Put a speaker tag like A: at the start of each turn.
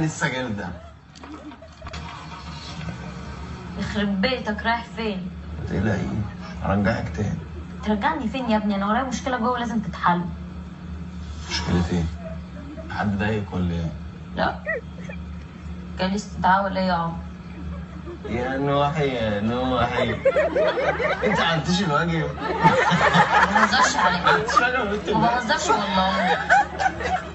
A: السجاير ده
B: يخرب بيتك رايح فين
A: ما تقلقيش هرجعك تاني
B: ترجعني فين يا ابني انا ورايا مشكله جوه لازم تتحل
A: مشكلة ايه؟ حد ضايقك ولا ايه؟
B: لا جالي استدعاء ولا ايه يا عمر
A: يا نوحي يا نوحي انت عملتش الواجب
B: ما بهزرش عليك
A: مش فاهم
B: ما بهزرش والله